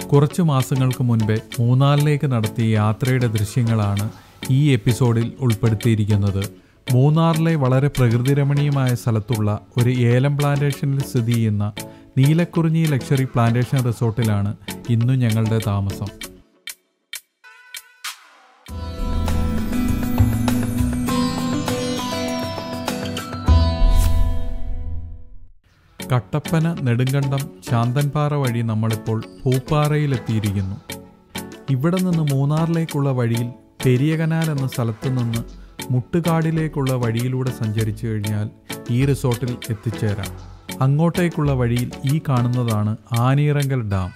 കുറച്ച് മാസങ്ങൾക്ക് മുൻപേ മൂന്നാറിലേക്ക് നടത്തിയ യാത്രയുടെ ദൃശ്യങ്ങളാണ് ഈ എപ്പിസോഡിൽ ഉൾപ്പെടുത്തിയിരിക്കുന്നത് മൂന്നാറിലെ വളരെ പ്രകൃതിരമണീയമായ സ്ഥലത്തുള്ള ഒരു ഏലം പ്ലാന്റേഷനിൽ സ്ഥിതി ചെയ്യുന്ന നീലക്കുറിഞ്ഞി ലക്ഷറി പ്ലാന്റേഷൻ റിസോർട്ടിലാണ് ഇന്നു ഞങ്ങളുടെ താമസം കട്ടപ്പന നെടുങ്കണ്ടം ശാന്തൻപാറ വഴി നമ്മളിപ്പോൾ പൂപ്പാറയിലെത്തിയിരിക്കുന്നു ഇവിടെ നിന്ന് മൂന്നാറിലേക്കുള്ള വഴിയിൽ പെരിയ കനാൽ എന്ന സ്ഥലത്ത് നിന്ന് മുട്ടുകാടിലേക്കുള്ള വഴിയിലൂടെ സഞ്ചരിച്ചു കഴിഞ്ഞാൽ ഈ റിസോർട്ടിൽ എത്തിച്ചേരാം അങ്ങോട്ടേക്കുള്ള വഴിയിൽ ഈ കാണുന്നതാണ് ആനീറങ്കൽ ഡാം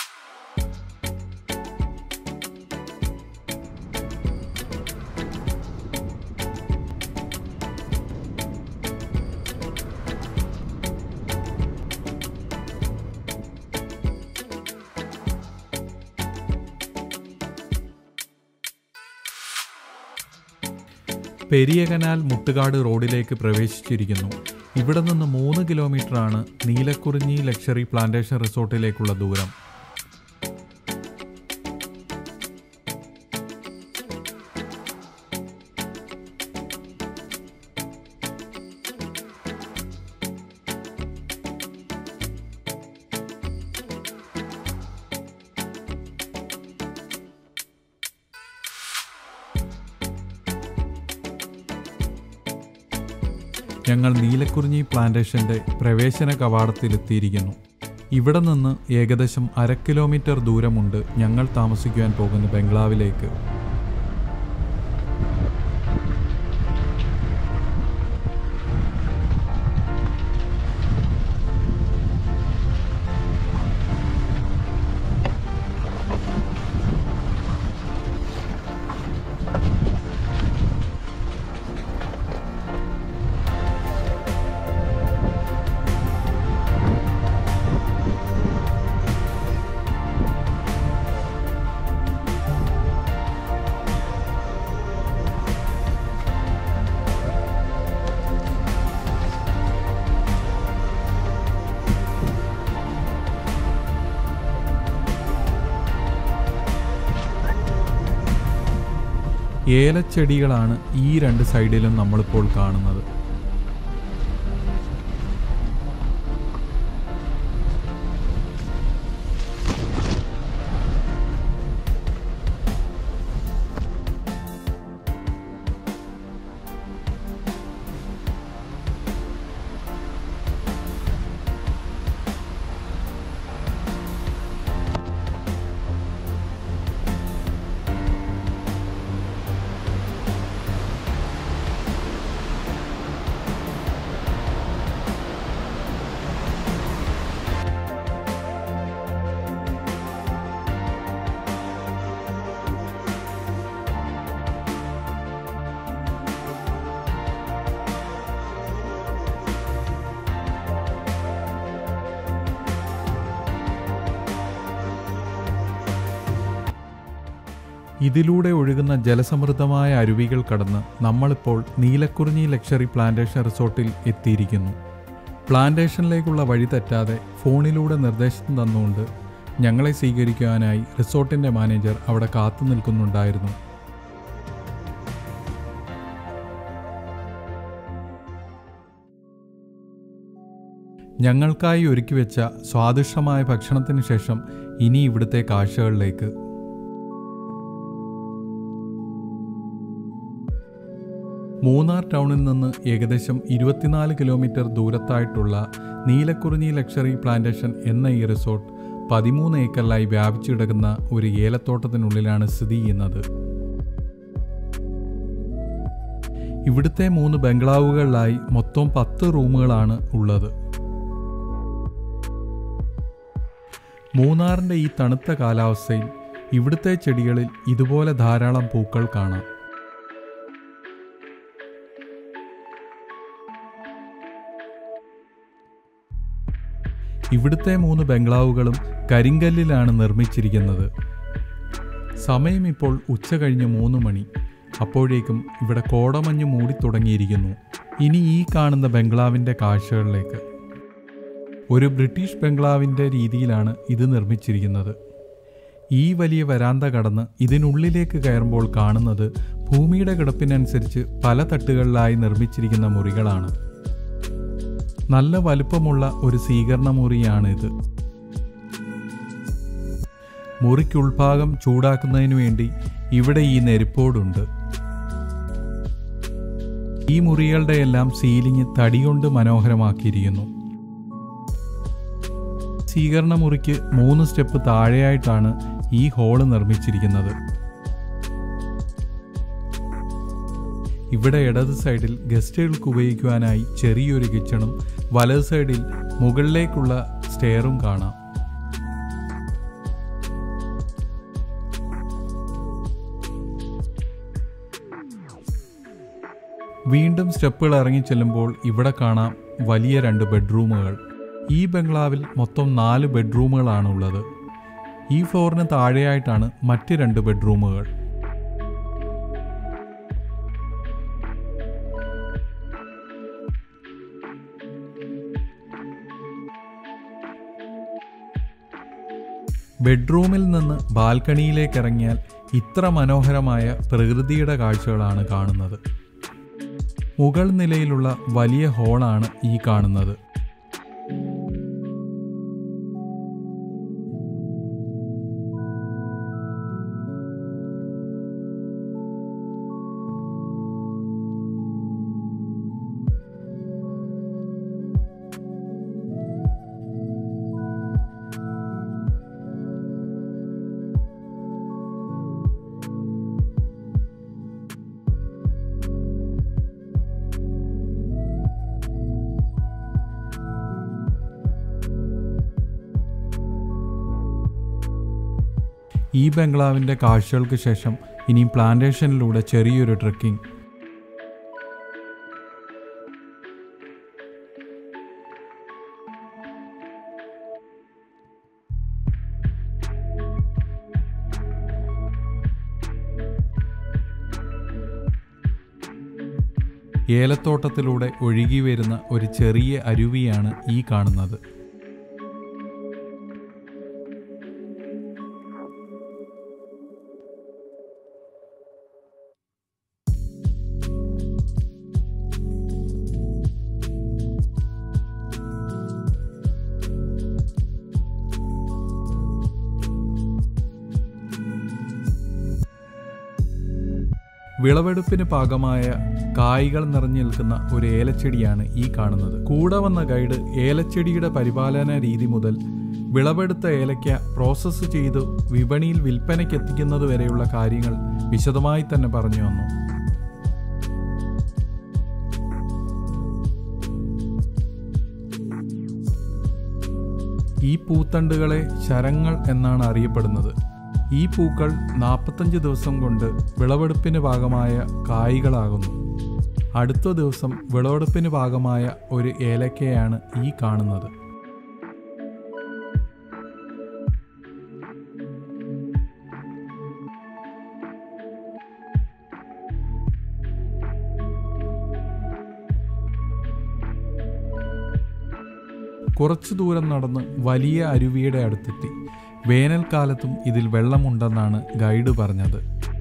പെരിയ കനാൽ മുട്ടുകാട് റോഡിലേക്ക് പ്രവേശിച്ചിരിക്കുന്നു ഇവിടെ നിന്ന് മൂന്ന് കിലോമീറ്ററാണ് നീലക്കുറിഞ്ഞി ലക്ഷറി പ്ലാന്റേഷൻ റിസോർട്ടിലേക്കുള്ള ദൂരം ഞങ്ങൾ നീലക്കുറിഞ്ഞി പ്ലാന്റേഷന്റെ പ്രവേശന കവാടത്തിലെത്തിയിരിക്കുന്നു ഇവിടെ നിന്ന് ഏകദേശം അര കിലോമീറ്റർ ദൂരമുണ്ട് ഞങ്ങൾ താമസിക്കുവാൻ പോകുന്ന ബംഗ്ലാവിലേക്ക് ഏലച്ചെടികളാണ് ഈ രണ്ട് സൈഡിലും നമ്മളിപ്പോൾ കാണുന്നത് ഇതിലൂടെ ഒഴുകുന്ന ജലസമൃദ്ധമായ അരുവികൾ കടന്ന് നമ്മളിപ്പോൾ നീലക്കുറിഞ്ഞി ലക്ഷറി പ്ലാന്റേഷൻ റിസോർട്ടിൽ എത്തിയിരിക്കുന്നു പ്ലാന്റേഷനിലേക്കുള്ള വഴി തെറ്റാതെ ഫോണിലൂടെ നിർദ്ദേശം തന്നുകൊണ്ട് ഞങ്ങളെ സ്വീകരിക്കുവാനായി റിസോർട്ടിൻ്റെ മാനേജർ അവിടെ കാത്തു നിൽക്കുന്നുണ്ടായിരുന്നു ഞങ്ങൾക്കായി ഒരുക്കി വെച്ച സ്വാദിഷ്ടമായ ഭക്ഷണത്തിന് ശേഷം ഇനി ഇവിടുത്തെ കാഴ്ചകളിലേക്ക് മൂന്നാർ ടൗണിൽ നിന്ന് ഏകദേശം ഇരുപത്തിനാല് കിലോമീറ്റർ ദൂരത്തായിട്ടുള്ള നീലക്കുറിഞ്ഞി ലക്ഷറി പ്ലാന്റേഷൻ എന്ന ഈ റിസോർട്ട് പതിമൂന്ന് ഏക്കറിലായി വ്യാപിച്ചു കിടക്കുന്ന ഒരു ഏലത്തോട്ടത്തിനുള്ളിലാണ് സ്ഥിതി ചെയ്യുന്നത് ഇവിടുത്തെ മൂന്ന് ബംഗ്ലാവുകളിലായി മൊത്തം പത്ത് റൂമുകളാണ് ഉള്ളത് മൂന്നാറിൻ്റെ ഈ തണുത്ത കാലാവസ്ഥയിൽ ഇവിടുത്തെ ചെടികളിൽ ഇതുപോലെ ധാരാളം പൂക്കൾ കാണാം ഇവിടുത്തെ മൂന്ന് ബംഗ്ലാവുകളും കരിങ്കല്ലിലാണ് നിർമ്മിച്ചിരിക്കുന്നത് സമയം ഇപ്പോൾ ഉച്ച കഴിഞ്ഞ് മൂന്ന് മണി അപ്പോഴേക്കും ഇവിടെ കോടമഞ്ഞ് മൂടിത്തുടങ്ങിയിരിക്കുന്നു ഇനി ഈ കാണുന്ന ബംഗ്ലാവിൻ്റെ കാഴ്ചകളിലേക്ക് ഒരു ബ്രിട്ടീഷ് ബംഗ്ലാവിൻ്റെ രീതിയിലാണ് ഇത് നിർമ്മിച്ചിരിക്കുന്നത് ഈ വലിയ വരാന്ത കടന്ന് ഇതിനുള്ളിലേക്ക് കയറുമ്പോൾ കാണുന്നത് ഭൂമിയുടെ കിടപ്പിനനുസരിച്ച് പല തട്ടുകളിലായി നിർമ്മിച്ചിരിക്കുന്ന മുറികളാണ് നല്ല വലുപ്പമുള്ള ഒരു സ്വീകരണ മുറിയാണിത് മുറിക്കുൾഭാഗം ചൂടാക്കുന്നതിനു വേണ്ടി ഇവിടെ ഈ നെരിപ്പോടുണ്ട് ഈ മുറികളുടെ എല്ലാം സീലിംഗ് തടികൊണ്ട് മനോഹരമാക്കിയിരിക്കുന്നു സ്വീകരണ മുറിക്ക് മൂന്ന് സ്റ്റെപ്പ് താഴെയായിട്ടാണ് ഈ ഹോള് നിർമ്മിച്ചിരിക്കുന്നത് ഇവിടെ ഇടത് സൈഡിൽ ഗസ്റ്റുകൾക്ക് ഉപയോഗിക്കുവാനായി ചെറിയൊരു കിച്ചണും വലത് സൈഡിൽ മുകളിലേക്കുള്ള സ്റ്റെയറും കാണാം വീണ്ടും സ്റ്റെപ്പുകൾ ഇറങ്ങി ചെല്ലുമ്പോൾ ഇവിടെ കാണാം വലിയ രണ്ട് ബെഡ്റൂമുകൾ ഈ ബംഗ്ലാവിൽ മൊത്തം നാല് ബെഡ്റൂമുകളാണ് ഉള്ളത് ഈ ഫ്ലോറിന് താഴെയായിട്ടാണ് മറ്റ് രണ്ട് ബെഡ്റൂമുകൾ ബെഡ്റൂമിൽ നിന്ന് ബാൽക്കണിയിലേക്ക് ഇറങ്ങിയാൽ ഇത്ര മനോഹരമായ പ്രകൃതിയുടെ കാഴ്ചകളാണ് കാണുന്നത് മുകൾ നിലയിലുള്ള വലിയ ഹോളാണ് ഈ കാണുന്നത് ഈ ബംഗ്ലാവിൻ്റെ കാഴ്ചകൾക്ക് ശേഷം ഇനിയും പ്ലാന്റേഷനിലൂടെ ചെറിയൊരു ട്രെക്കിംഗ് ഏലത്തോട്ടത്തിലൂടെ ഒഴുകി വരുന്ന ഒരു ചെറിയ അരുവിയാണ് ഈ കാണുന്നത് വിളവെടുപ്പിന് പാകമായ കായ്കൾ നിറഞ്ഞു നിൽക്കുന്ന ഒരു ഏലച്ചെടിയാണ് ഈ കാണുന്നത് കൂടെ വന്ന ഗൈഡ് ഏലച്ചെടിയുടെ പരിപാലന രീതി മുതൽ വിളവെടുത്ത ഏലയ്ക്ക പ്രോസസ്സ് ചെയ്ത് വിപണിയിൽ വിൽപ്പനയ്ക്ക് എത്തിക്കുന്നത് വരെയുള്ള കാര്യങ്ങൾ വിശദമായി തന്നെ പറഞ്ഞു വന്നു ഈ പൂത്തണ്ടുകളെ ശരങ്ങൾ എന്നാണ് അറിയപ്പെടുന്നത് ഈ പൂക്കൾ നാൽപ്പത്തഞ്ച് ദിവസം കൊണ്ട് വിളവെടുപ്പിന് ഭാഗമായ കായ്കളാകുന്നു അടുത്ത ദിവസം വിളവെടുപ്പിന് ഭാഗമായ ഒരു ഏലക്കയാണ് ഈ കാണുന്നത് കുറച്ചു ദൂരം നടന്ന് വലിയ അരുവിയുടെ അടുത്തെത്തി വേനൽക്കാലത്തും ഇതിൽ വെള്ളമുണ്ടെന്നാണ് ഗൈഡ് പറഞ്ഞത്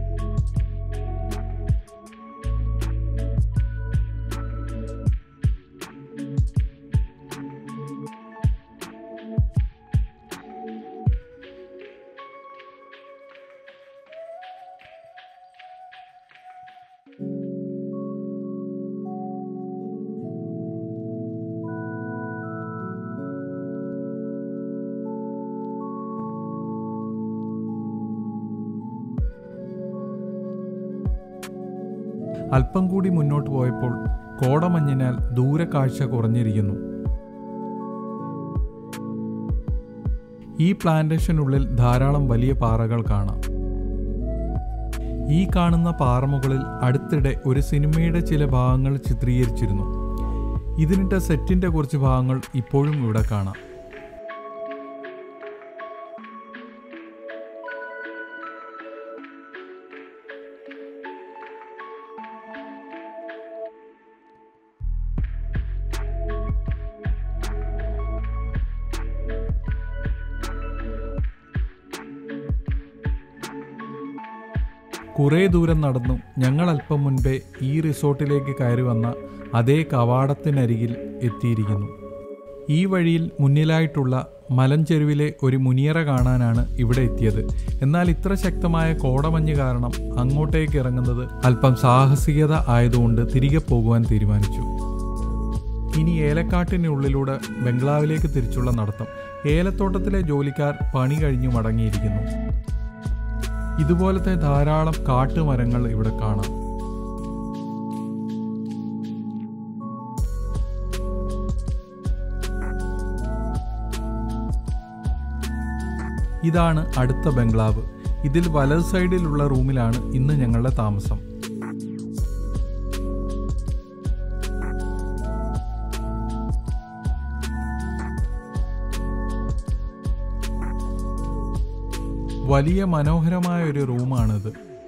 അല്പം കൂടി മുന്നോട്ട് പോയപ്പോൾ കോടമഞ്ഞിനാൽ ദൂരെ കാഴ്ച കുറഞ്ഞിരിക്കുന്നു ഈ പ്ലാന്റേഷനുള്ളിൽ ധാരാളം വലിയ പാറകൾ കാണാം ഈ കാണുന്ന പാറമുകളിൽ അടുത്തിടെ ഒരു സിനിമയുടെ ചില ഭാഗങ്ങൾ ചിത്രീകരിച്ചിരുന്നു ഇതിനിട്ട സെറ്റിന്റെ കുറച്ച് ഭാഗങ്ങൾ ഇപ്പോഴും ഇവിടെ കാണാം കുറേ ദൂരം നടന്നു ഞങ്ങൾ അല്പം മുൻപേ ഈ റിസോർട്ടിലേക്ക് കയറി വന്ന അതേ കവാടത്തിനരികിൽ എത്തിയിരിക്കുന്നു ഈ വഴിയിൽ മുന്നിലായിട്ടുള്ള മലഞ്ചെരുവിലെ ഒരു മുനിയറ കാണാനാണ് ഇവിടെ എത്തിയത് എന്നാൽ ഇത്ര ശക്തമായ കോടമഞ്ഞ് കാരണം അങ്ങോട്ടേക്ക് ഇറങ്ങുന്നത് അല്പം സാഹസികത ആയതുകൊണ്ട് തിരികെ പോകുവാൻ തീരുമാനിച്ചു ഇനി ഏലക്കാട്ടിനുള്ളിലൂടെ ബംഗ്ലാവിലേക്ക് തിരിച്ചുള്ള നടത്തം ഏലത്തോട്ടത്തിലെ ജോലിക്കാർ പണി കഴിഞ്ഞു മടങ്ങിയിരിക്കുന്നു ഇതുപോലത്തെ ധാരാളം കാട്ടുമരങ്ങൾ ഇവിടെ കാണാം ഇതാണ് അടുത്ത ബംഗ്ലാവ് ഇതിൽ വലത് സൈഡിലുള്ള റൂമിലാണ് ഇന്ന് ഞങ്ങളുടെ താമസം വലിയ മനോഹരമായ ഒരു റൂമാണിത്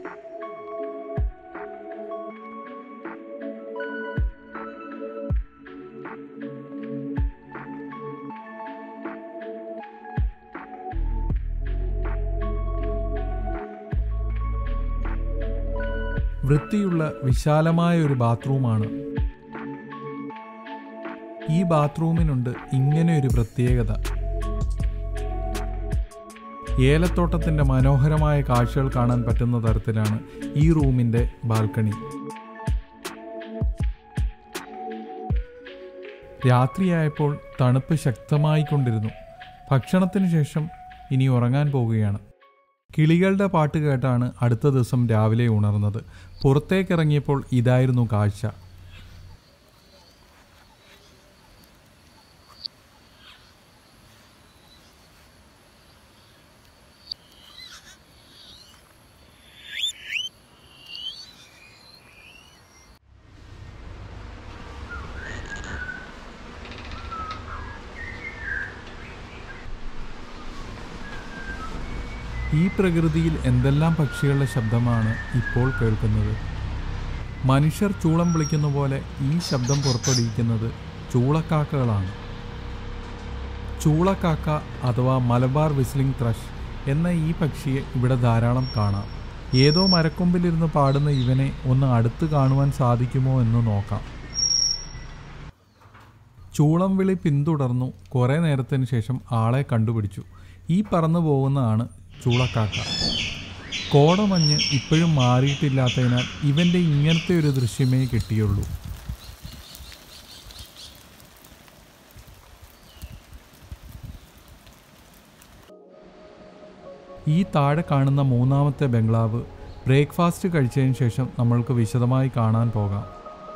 വൃത്തിയുള്ള വിശാലമായ ഒരു ബാത്റൂമാണ് ഈ ബാത്റൂമിനുണ്ട് ഇങ്ങനെ ഒരു പ്രത്യേകത ഏലത്തോട്ടത്തിന്റെ മനോഹരമായ കാഴ്ചകൾ കാണാൻ പറ്റുന്ന തരത്തിലാണ് ഈ റൂമിന്റെ ബാൽക്കണി രാത്രിയായപ്പോൾ തണുപ്പ് ശക്തമായിക്കൊണ്ടിരുന്നു ഭക്ഷണത്തിന് ശേഷം ഇനി ഉറങ്ങാൻ പോവുകയാണ് കിളികളുടെ പാട്ട് കേട്ടാണ് അടുത്ത ദിവസം രാവിലെ ഉണർന്നത് പുറത്തേക്കിറങ്ങിയപ്പോൾ ഇതായിരുന്നു കാഴ്ച ഈ പ്രകൃതിയിൽ എന്തെല്ലാം പക്ഷികളുടെ ശബ്ദമാണ് ഇപ്പോൾ കേൾക്കുന്നത് മനുഷ്യർ ചൂളം വിളിക്കുന്ന പോലെ ഈ ശബ്ദം പുറപ്പെടുവിക്കുന്നത് ചൂളക്കാക്കകളാണ് ചൂളക്കാക്ക അഥവാ മലബാർ വിസ്ലിംഗ് ത്രഷ് എന്ന ഈ പക്ഷിയെ ഇവിടെ ധാരാളം കാണാം ഏതോ മരക്കൊമ്പിലിരുന്ന് പാടുന്ന ഇവനെ ഒന്ന് അടുത്ത് കാണുവാൻ സാധിക്കുമോ എന്ന് നോക്കാം ചൂളം വിളി പിന്തുടർന്നു കുറേ നേരത്തിന് ശേഷം ആളെ കണ്ടുപിടിച്ചു ഈ പറന്നു പോകുന്നതാണ് ചൂളക്കാക്ക കോടമഞ്ഞ് ഇപ്പോഴും മാറിയിട്ടില്ലാത്തതിനാൽ ഇവൻ്റെ ഇങ്ങനത്തെ ഒരു ദൃശ്യമേ കിട്ടിയുള്ളൂ ഈ താഴെ കാണുന്ന മൂന്നാമത്തെ ബംഗ്ലാവ് ബ്രേക്ക്ഫാസ്റ്റ് കഴിച്ചതിന് ശേഷം നമ്മൾക്ക് വിശദമായി കാണാൻ പോകാം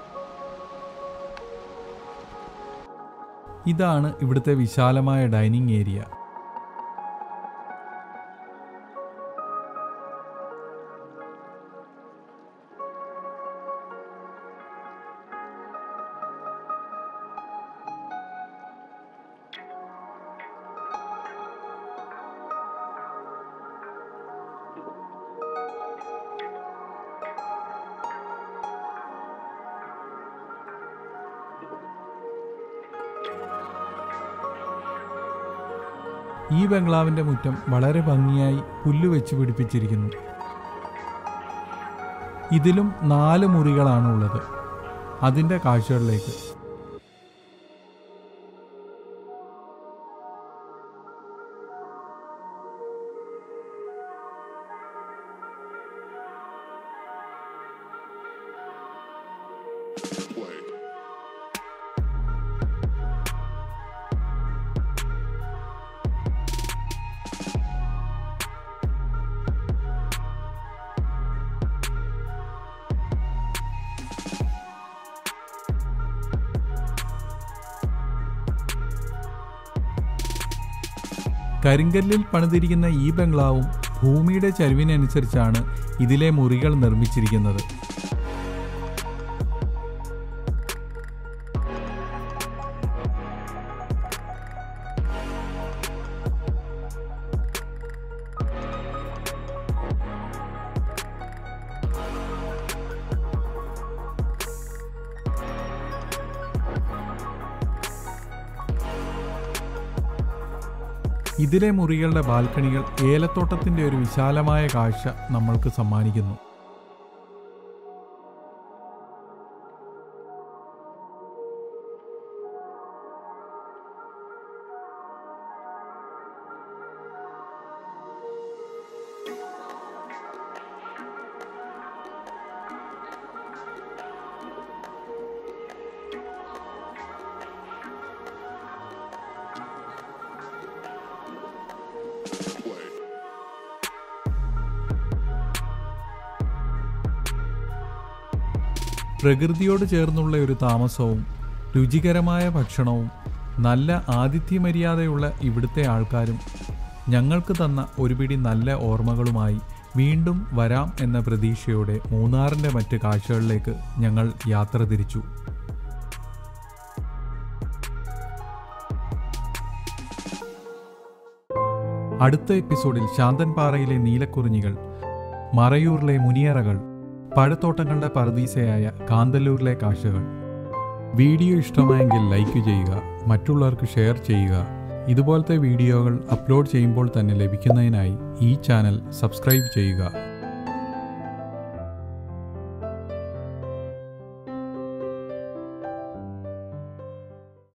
ഇതാണ് ഇവിടുത്തെ വിശാലമായ ഡൈനിങ് ഏരിയ ഈ ബംഗ്ലാവിന്റെ മുറ്റം വളരെ ഭംഗിയായി പുല്ല് വെച്ച് പിടിപ്പിച്ചിരിക്കുന്നു ഇതിലും നാല് മുറികളാണ് ഉള്ളത് അതിൻ്റെ കാഴ്ചകളിലേക്ക് കരിങ്കല്ലിൽ പണിതിരിക്കുന്ന ഈ ബംഗ്ലാവും ഭൂമിയുടെ ചരിവിനനുസരിച്ചാണ് ഇതിലെ മുറികൾ നിർമ്മിച്ചിരിക്കുന്നത് ഇതിലെ മുറികളുടെ ബാൽക്കണികൾ ഏലത്തോട്ടത്തിന്റെ ഒരു വിശാലമായ കാഴ്ച നമ്മൾക്ക് സമ്മാനിക്കുന്നു പ്രകൃതിയോട് ചേർന്നുള്ള ഒരു താമസവും രുചികരമായ ഭക്ഷണവും നല്ല ആതിഥ്യമര്യാദയുള്ള ഇവിടുത്തെ ആൾക്കാരും ഞങ്ങൾക്ക് തന്ന ഒരു പിടി നല്ല ഓർമ്മകളുമായി വീണ്ടും വരാം എന്ന പ്രതീക്ഷയോടെ മൂന്നാറിൻ്റെ മറ്റ് കാഴ്ചകളിലേക്ക് ഞങ്ങൾ യാത്ര തിരിച്ചു അടുത്ത എപ്പിസോഡിൽ ശാന്തൻപാറയിലെ നീലക്കുറിഞ്ഞികൾ മറയൂരിലെ മുനിയറകൾ പഴത്തോട്ടങ്ങളുടെ പറദീസയായ കാന്തല്ലൂരിലെ കാഴ്ചകൾ വീഡിയോ ഇഷ്ടമായെങ്കിൽ ലൈക്ക് ചെയ്യുക മറ്റുള്ളവർക്ക് ഷെയർ ചെയ്യുക ഇതുപോലത്തെ വീഡിയോകൾ അപ്ലോഡ് ചെയ്യുമ്പോൾ തന്നെ ലഭിക്കുന്നതിനായി ഈ ചാനൽ സബ്സ്ക്രൈബ് ചെയ്യുക